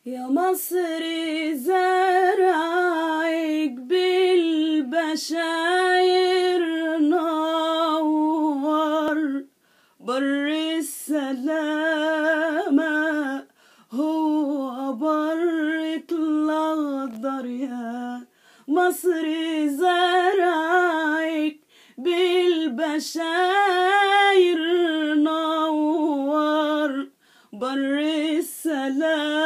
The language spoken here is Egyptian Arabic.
يا مصر زرعك بالبشاير نور بر السلامة هو برك الأخضر يا مصر زرعك بالبشاير نور بر السلامة